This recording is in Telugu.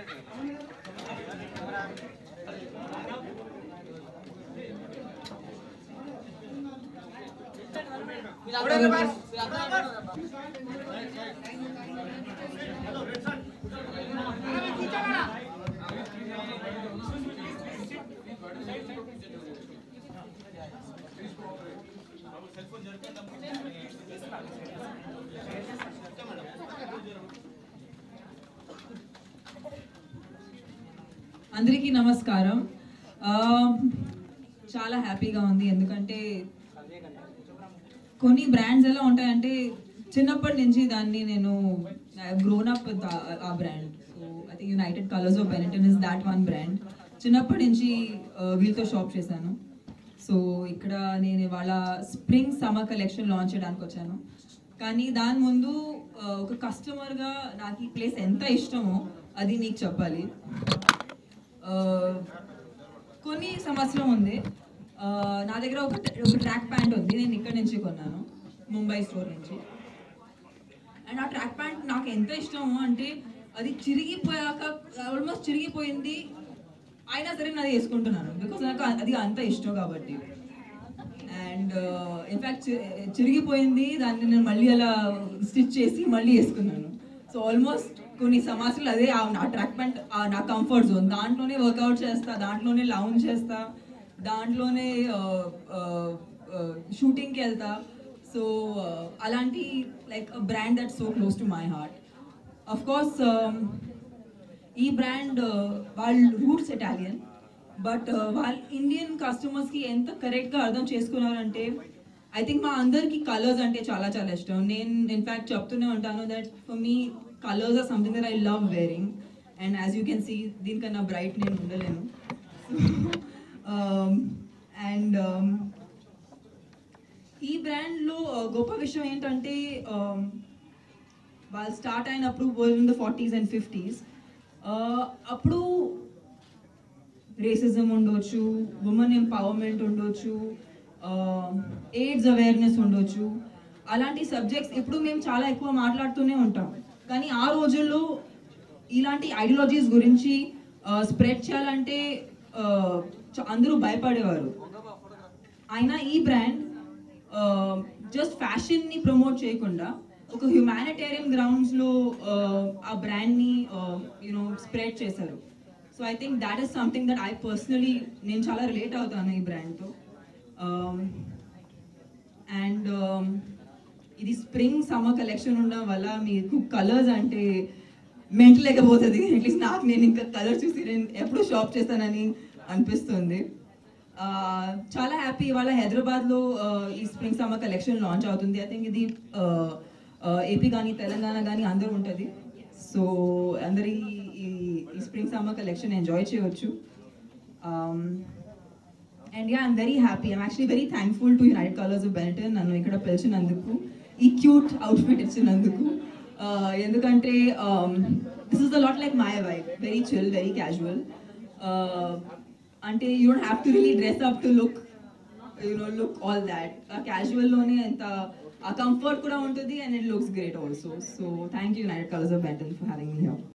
అందరికీ నమస్కారం ఆ, చాలా హ్యాపీగా ఉంది ఎందుకంటే కొన్ని బ్రాండ్స్ ఎలా ఉంటాయంటే చిన్నప్పటి నుంచి దాన్ని నేను గ్రోన్ అప్ విత్ ఆ brand so I think United Colors of Benetton is that one brand చిన్నప్పటి నుంచి ఆ, వీళ్ళతో షాప్ చేశాను సో ఇక్కడ నేను ఇవాళ స్ప్రింగ్ సమ్మర్ కలెక్షన్ లాంచ్ చేయడానికి వచ్చాను కానీ దాని ముందు ఆ, ఒక కస్టమర్గా నాకు ఈ ప్లేస్ ఎంత ఇష్టమో అది నీకు చెప్పాలి ఆ, కొన్ని సంవత్సరం ఉంది ఆ, నా దగ్గర ఒక ఒక ట్రాక్ ప్యాంట్ ఉంది నేను ఇక్కడ నుంచి కొన్నాను ముంబై స్టోర్ నుంచి అండ్ ఆ ట్రాక్ ప్యాంట్ నాకు ఎంత ఇష్టము అంటే అది చిరిగిపోయాక ఆల్మోస్ట్ చిరిగిపోయింది అయినా సరే నాది వేసుకుంటున్నాను బికాస్ నాకు అది అంత ఇష్టం కాబట్టి అండ్ ఇన్ఫ్యాక్ట్ చిరిగిపోయింది దాన్ని నేను మళ్ళీ అలా స్టిచ్ చేసి మళ్ళీ వేసుకున్నాను సో ఆల్మోస్ట్ కొన్ని సంవత్సరాలు అదే ఆ- నా ట్రాక్ ప్యాంట్ నా కంఫర్ట్ జోన్ దాంట్లోనే వర్కౌట్ చేస్తా దాంట్లోనే లౌంజ్ చేస్తా దాంట్లోనే షూటింగ్కి వెళ్తా సో అలాంటి like brand that so close to my heart of course ఈ బ్రాండ్ వాళ్ళ రూట్స్ ఇటాలియన్ బట్ వాళ్ళ ఇండియన్ కస్టమర్స్కి ఎంత కరెక్ట్గా అర్థం చేసుకున్నారంటే ఐ థింక్ మా అందరికి కలర్స్ అంటే చాలా చాలా ఇష్టం నేను ఇన్ఫ్యాక్ట్ చెప్తూనే ఉంటాను that for me colours are something that I love wearing and as you can see దీనికన్నా బ్రైట్ నేను ఉండలేను అండ్ ఈ బ్రాండ్లో గొప్ప విషయం ఏంటంటే um, వాళ్ళు స్టార్ట్ అయినప్పుడు world the forties and fifties అప్పుడు రేసిజం ఉండొచ్చు ఉమెన్ ఎంపవర్మెంట్ ఉండొచ్చు ఎయిడ్స్ అవేర్నెస్ ఉండొచ్చు అలాంటి సబ్జెక్ట్స్ ఇప్పుడు మేము చాలా ఎక్కువ మాట్లాడుతూనే ఉంటాం కానీ ఆ రోజుల్లో ఇలాంటి ఐడియాలజీస్ గురించి స్ప్రెడ్ చేయాలంటే uh, చ- అందరూ భయపడేవారు అయినా ఈ బ్రాండ్ జస్ట్ ఫ్యాషన్ని ప్రమోట్ చేయకుండా ఒక హ్యుమానిటేరియన్ గ్రౌండ్స్లో ఆ బ్రాండ్ని యూనో స్ప్రెడ్ చేశారు so I think that is something that I personally నేను చాలా రిలేట్ అవుతాను ఈ బ్రాండ్తో అండ్ ఇది స్ప్రింగ్ సమ్మర్ కలెక్షన్ ఉండడం వల్ల మీకు కలర్స్ అంటే మెంట్ లేకపోతుంది అట్లీస్ట్ నాకు నేను ఇంకా కలర్ చూసి నేను ఎప్పుడు షాప్ చేస్తానని అనిపిస్తుంది ఆ, చాలా హ్యాపీ ఇవాళ హైదరాబాద్లో ఆ, ఈ స్ప్రింగ్ సమ్మర్ కలెక్షన్ లాంచ్ అవుతుంది ఐ థింక్ ఇది ఏపీ కానీ తెలంగాణ కానీ అందరూ ఉంటుంది సో అందరి ఈ ఈ స్ప్రింగ్ సమ్మర్ కలెక్షన్ ఎంజాయ్ చేయవచ్చు and yeah I'm very happy I'm actually very thankful to United Colors of Belton నన్ను ఇక్కడ పిలిచినందుకు ఈ క్యూట్ అవుట్ఫిట్ ఇచ్చినందుకు Uh, ఎందుకంటే this is the lot like my wife very chill very casual అంటే you don't have to really dress up to look you know look all that ఆ క్యాజువల్లోనే ఎంత ఆ కంఫర్ట్ కూడా ఉంటుంది and it looks great also so thank you United Colors of Belton for having me here